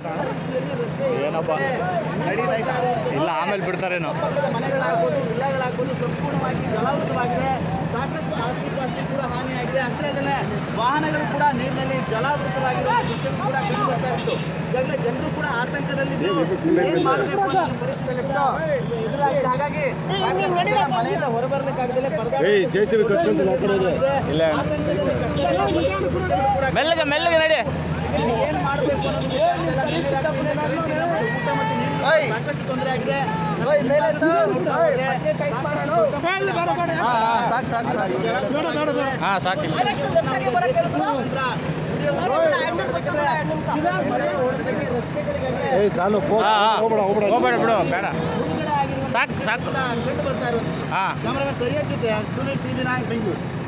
ಏನಪ್ಪ ಇಲ್ಲ ಆಮೇಲೆ ಬಿಡ್ತಾರೇನೋ ಪಕ್ಕದ ಮನೆಗಳಾಗ್ಬೋದು ವಿಲ್ಲಾಗಳಾಗ್ಬೋದು ಸಂಪೂರ್ಣವಾಗಿ ಜಲಾವೃತವಾಗಿದೆ ಸಾಕಷ್ಟು ಆಸ್ತಿ ಪಾಸ್ತಿ ಕೂಡ ಹಾನಿಯಾಗಿದೆ ಅಷ್ಟೇ ಅಲ್ಲದೆ ವಾಹನಗಳು ಕೂಡ ನೀರಿನಲ್ಲಿ ಜಲಾವೃತವಾಗಿರುವ ದೃಶ್ಯ ಕೂಡ ಕಂಡು ಬರ್ತಾ ಇತ್ತು ಈಗಾಗಲೇ ಜನರು ಕೂಡ ಆತಂಕದಲ್ಲಿದ್ದು ಏನ್ ಮಾಡ್ಬೇಕು ಅನ್ನೋ ಪರಿಸ್ಥಿತಿಯಲ್ಲಿ ಕೂಡ ಎದುರಾಗಿದೆ ಹಾಗಾಗಿ ಸಾಕಷ್ಟು ಜನ ಮನೆಯಿಂದ ಹೊರಬರಲಿಕ್ಕಾಗದಲ್ಲೇ ಏಯ್ ಜೆ ಸಿ ಬಿ ಕಚ್ಕೊಂತಿಲ್ಲ ಆ ಕಡೆ ಇದೆ. ಇಲ್ಲ. ಮೆಲ್ಲಗೆ ಮೆಲ್ಲಗೆ ನಡಿ ಏನ್ ಮಾಡಬೇಕು ಅನ್ನೋದು ಗೊತ್ತಾಗ್ತಿಲ್ಲ. ಊಟ ಮತ್ತು ನೀರಿನ ಸಾಕಷ್ಟು ತೊಂದರೆ ಆಗಿದೆ ಹಾಂ ಸಾಕಿಲ್ಲ ಏಯ್ ಸಾಲು ಪೋ- ಹಾಂ ಹಾಂ ಹೋಗ್ಬೇಡ ಹೋಗ್ಬೇಡ ಹೋಗ್ಬೇಡ ಬಿಡು ಬೇಡ ಸಾಕು ಸಾಕು ಕಂಡು ಬರ್ತಾ ಇರೋದು ಹಾಂ ಕ್ಯಾಮರಾಮನ್ ಸರಿಯಾಗಿ ಜೊತೆ ಸುನೀಲ್ ಟಿವಿ ನೈನ್ ಬೆಂಗಳೂರು